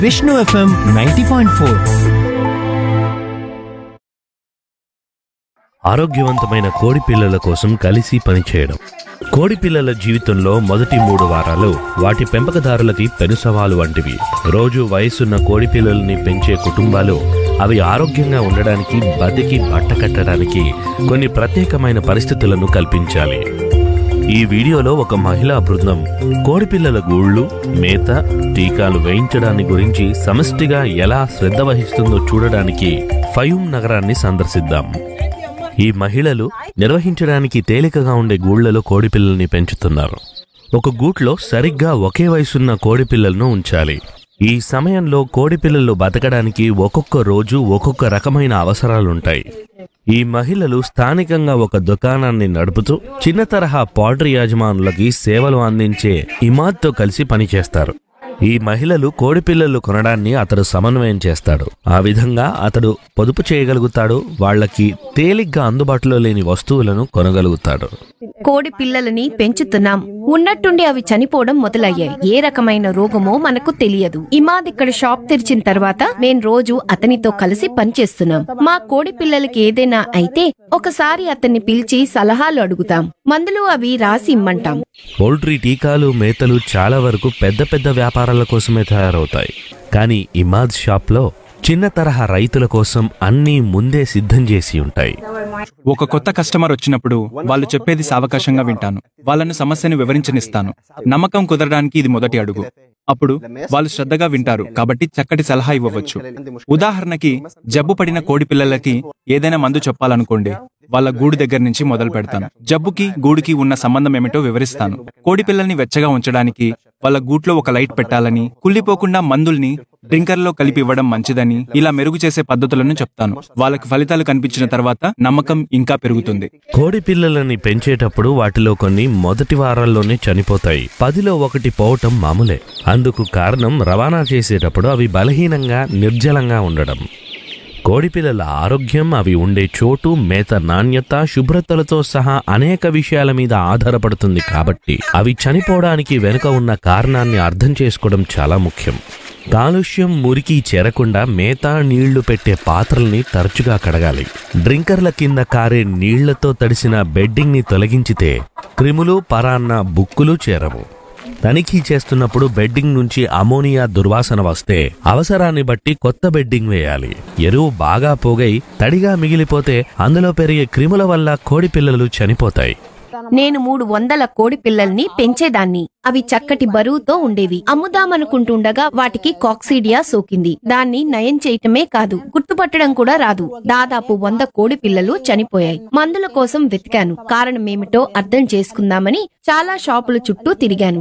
Vishnu FM ninety point four ఆరోగ్యవంతమైన కోడి పిల్లల కోసం కలిసి పనిచేయడం కోడి పిల్లల జీవితంలో మొదటి మూడు వారాలు వాటి పెంపకదారులకి పెను సవాలు వంటివి రోజు వయసున్న కోడి పిల్లల్ని పెంచే కుటుంబాలు అవి ఆరోగ్యంగా ఉండడానికి బతికి బట్ట కట్టడానికి కొన్ని ప్రత్యేకమైన పరిస్థితులను కల్పించాలి ఈ వీడియోలో ఒక మహిళా బృందం కోడిపిల్లల గూళ్ళు మేత టీకాలు వేయించడాన్ని గురించి సమష్టిగా ఎలా శ్రద్ధ వహిస్తుందో చూడడానికి ఫయూమ్ నగరాన్ని సందర్శిద్దాం ఈ మహిళలు నిర్వహించడానికి తేలికగా ఉండే గూళ్లలో కోడిపిల్లల్ని పెంచుతున్నారు ఒక గూట్లో సరిగ్గా ఒకే వయసున్న కోడిపిల్లలను ఉంచాలి ఈ సమయంలో కోడిపిల్లలు బతకడానికి ఒక్కొక్క రోజు ఒక్కొక్క రకమైన అవసరాలుంటాయి ఈ మహిళలు స్థానికంగా ఒక దుకాణాన్ని నడుపుతూ చిన్న తరహా పౌల్ట్రీ యాజమానులకి సేవలు అందించే ఇమాద్తో కలిసి పనిచేస్తారు ఈ మహిళలు కోడిపిల్లలు కొనడాన్ని అతడు సమన్వయం చేస్తాడు ఆ విధంగా అతడు పొదుపు చేయగలుగుతాడు వాళ్ళకి తేలిగ్గా అందుబాటులో లేని వస్తువులను కొనగలుగుతాడు కోడి పిల్లలని పెంచుతున్నాం ఉన్నట్టుండి అవి చనిపోవడం మొదలయ్యాయి ఏ రకమైన రోగమో మనకు తెలియదు ఇమాద్ ఇక్కడ షాప్ తెరిచిన తర్వాత మేం రోజు అతనితో కలిసి పనిచేస్తున్నాం మా కోడి పిల్లలకి ఏదైనా అయితే ఒకసారి అతన్ని పిలిచి సలహాలు అడుగుతాం మందులు అవి రాసి ఇమ్మంటాం పౌల్ట్రీ టీకాలు మేతలు చాలా వరకు పెద్ద పెద్ద వ్యాపారాల కోసమే తయారవుతాయి కానీ ఇమాద్ షాప్లో చిన్న తరహా రైతుల కోసం అన్నీ ముందే సిద్ధం చేసి ఉంటాయి ఒక కొత్త కస్టమర్ వచ్చినప్పుడు వాళ్ళు చెప్పేది సావకాశంగా వింటాను వాళ్ళను సమస్యను వివరించనిస్తాను నమ్మకం కుదరడానికి ఇది మొదటి అడుగు అప్పుడు వాళ్ళు శ్రద్ధగా వింటారు కాబట్టి చక్కటి సలహా ఇవ్వవచ్చు ఉదాహరణకి జబ్బు పడిన కోడి పిల్లలకి ఏదైనా మందు చెప్పాలనుకోండి వాళ్ళ గూడు దగ్గర నుంచి మొదలు పెడతాను జబ్బుకి గూడుకి ఉన్న సంబంధం ఏమిటో వివరిస్తాను కోడి పిల్లల్ని వెచ్చగా ఉంచడానికి వాళ్ళ గూట్లో ఒక లైట్ పెట్టాలని కుళ్ళిపోకుండా మందుల్ని డ్రింకర్లో కలిపి ఇవ్వడం మంచిదని ఇలా మెరుగు చేసే పద్ధతులను చెప్తాను వాళ్ళకి ఫలితాలు కనిపించిన తర్వాత నమ్మకం ఇంకా పెరుగుతుంది కోడి పిల్లలని పెంచేటప్పుడు వాటిలో కొన్ని మొదటి వారాల్లోనే చనిపోతాయి పదిలో ఒకటి పోవటం మామూలే అందుకు కారణం రవాణా చేసేటప్పుడు అవి బలహీనంగా నిర్జలంగా ఉండడం కోడిపిల్లల ఆరోగ్యం అవి ఉండే చోటు మేత నాణ్యత శుభ్రతలతో సహా అనేక విషయాల మీద ఆధారపడుతుంది కాబట్టి అవి చనిపోవడానికి వెనుక ఉన్న కారణాన్ని అర్థం చేసుకోవడం చాలా ముఖ్యం కాలుష్యం మురికి చేరకుండా మేత నీళ్లు పెట్టే పాత్రల్ని తరచుగా కడగాలి డ్రింకర్ల కింద కారే నీళ్లతో తడిసిన బెడ్డింగ్ని తొలగించితే క్రిములు పరాన్న బుక్కులు చేరవు తనిఖీ చేస్తున్నప్పుడు బెడ్డింగ్ నుంచి అమోనియా దుర్వాసన వస్తే అవసరాన్ని బట్టి కొత్త బెడ్డింగ్ వేయాలి ఎరువు బాగా పోగై తడిగా మిగిలిపోతే అందులో పెరిగే క్రిముల వల్ల కోడి పిల్లలు చనిపోతాయి నేను మూడు వందల కోడి పిల్లల్ని పెంచేదాన్ని అవి చక్కటి బరువుతో ఉండేవి అమ్ముదామనుకుంటుండగా వాటికి కాక్సీడియా సోకింది దాన్ని నయం చేయటమే కాదు గుర్తుపట్టడం కూడా రాదు దాదాపు వంద కోడి పిల్లలు చనిపోయాయి మందుల కోసం వెతికాను కారణమేమిటో అర్థం చేసుకుందామని చాలా షాపుల చుట్టూ తిరిగాను